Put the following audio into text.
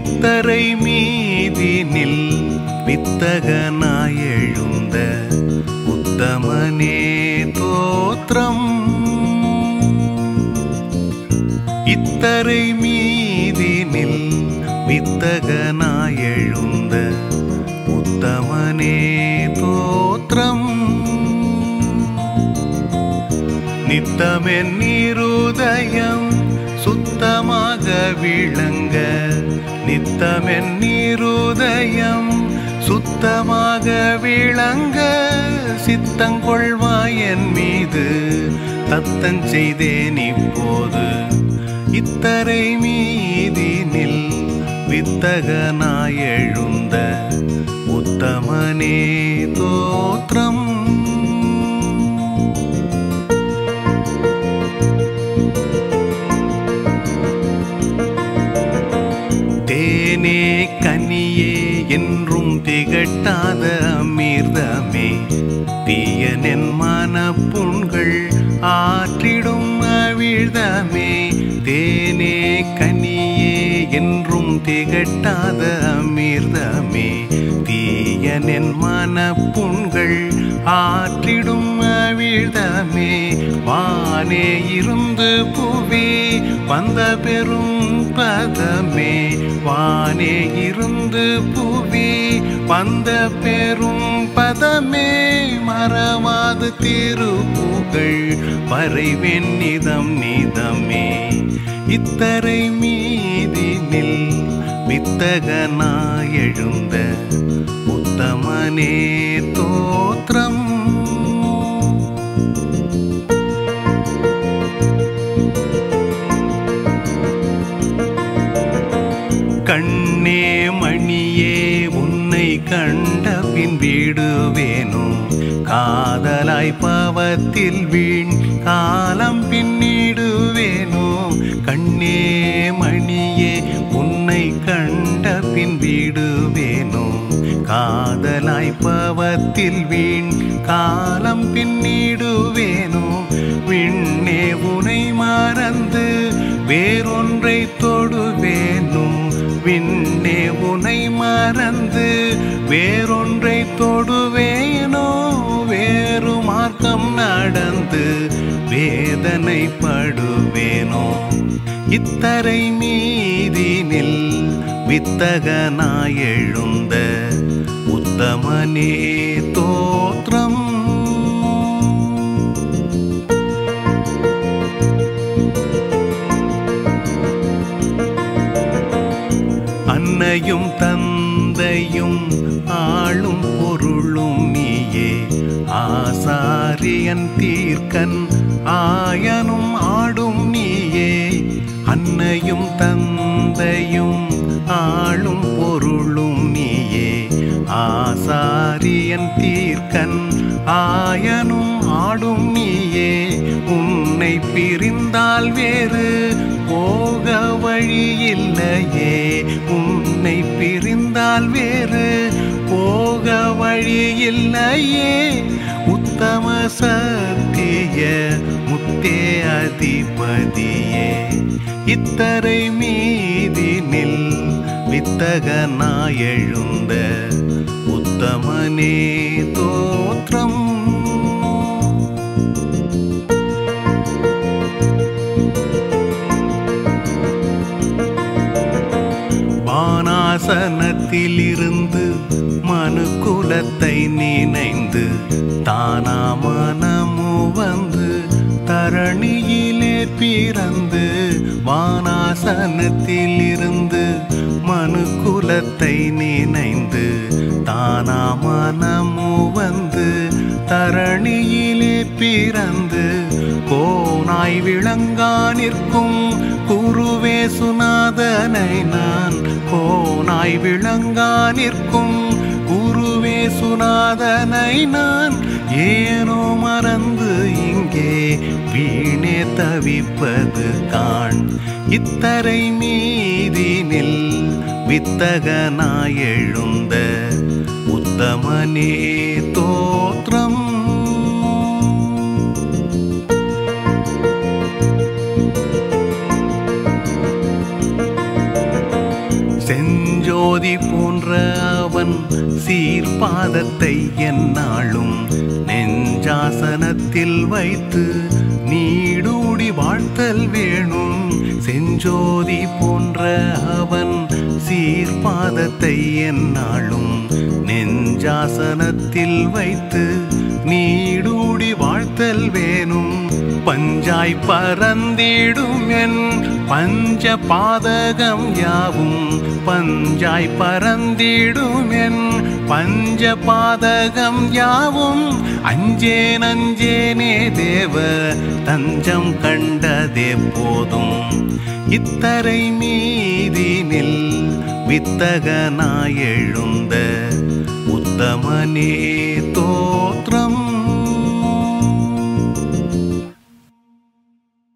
இத்தரை மீதினில் வித்தகனாய் எழுந்த உத்தமனே தோற்றம் இத்தரை மீதினில் வித்தகனாய் எழுந்த உத்தமனே தோற்றம் நித்தமென் நீருதயம் சுத்தமாக விளங்க நித்தமென் நீருதயம் சுத்தமாக விளங்க சித்தங்கொள்வாய் என் மீது தத்தம் செய்தேன் இப்போது இத்தரை மீதினில் வித்தகனாய் எழுந்த உத்தமனே தோற்றம் தேனே கனியே என்றும் திகட்டாத அமிர்தமே தீயனென் மனப்புண்கள் ஆற்றிடும் அவிழ்தமே தேனே கனியே என்றும் திகட்டாத அமிர்தமே தீயனென் மனப்புண்கள் ஆற்றிடும் அவிழ்தமே வானே இருந்து புவி வந்த பெரும் பதமே வானே இருந்து புவி வந்த பெரும் பதமே மறவாது திருப்புகழ் பறைவெண் நிதம் நிதமே இத்தரை மீதினில் வித்தகனாய் எழுந்த உத்தமனே தோற்றம் கண்ணே மணியே உன்னை கண்ட பின் விடுவேனோ காதலாய் பாவத்தில் வீண் காலம் பின்னிடுவேனோ கண்ணே மணியே உன்னை கண்ட பின் விடுவேனோ காதலாய் பாவத்தில் வீண் காலம் பின்னிடுவேனோ விண்ணே உனை மறந்து வேறொன்றை தொடுவேனோ விண்ணே உனை மறந்து வேறொன்றை தொடுவேனோ வேறு மார்க்கம் நடந்து வேதனைப்படுவேனோ இத்தரை மீதினில் வித்தகனாய் எழுந்த உத்தமனே தோற்றம் அன்னையும் தந்தையும் ஆளும் பொருளும் நீயே ஆசாரியன் தீர்க்கன் ஆயனும் ஆடும் நீயே அன்னையும் தந்தையும் ஆளும் பொருளும் நீயே ஆசாரியன் தீர்க்கன் ஆயனும் ஆடும் நீயே உன்னை பிரிந்தால் வேறு போக வழியில்லையே உன்னை பிரிந்தால் வேறு போக வழியில்லையே உத்தம சத்திய முத்தே அதிபதியே இத்தரை மீதினில் வித்தகனாய் எழுந்த உத்தமனே தோற்றம் வானாசனத்திலிருந்து மனு குலத்தை நினைந்து தானா மனமு வந்து தரணியிலே பிறந்து வானாசனத்திலிருந்து மனு குலத்தை நினைந்து தானா மனமு வந்து தரணியிலே பிறந்து கோனாய் விளங்கா நிற்கும் குருவே சுனாதனை நான் கோனாய் விளங்கா நிற்கும் குருவே சுனாதனை நான் ஏனோ மறந்து இங்கே வீணே தவிப்பது காண் இத்தரை மீதினில் வித்தகனாய் எழுந்த உத்தமனே தோற்றம் செந்த போன்ற அவன் சீர்பாதத்தை எந்நாளும் நெஞ்சாசனத்தில் வைத்து நீடூடி வாழ்த்தல் வேணும் செஞ்சோதி போன்ற அவன் சீர்பாதத்தை எந்நாளும் நெஞ்சாசனத்தில் வைத்து நீடூடி வாழ்த்தல் வேணும் பஞ்சாய் பரந்திடும் என் பஞ்ச பாதகம் யாவும் பஞ்சாய் பரந்திடும் என் பஞ்ச பாதகம் யாவும் அஞ்சேன் அஞ்சேனே தேவ தஞ்சம் கண்டதே போதும் இத்தரை மீதினில் வித்தகனாய் எழுந்த உத்தமனே தோற்றம்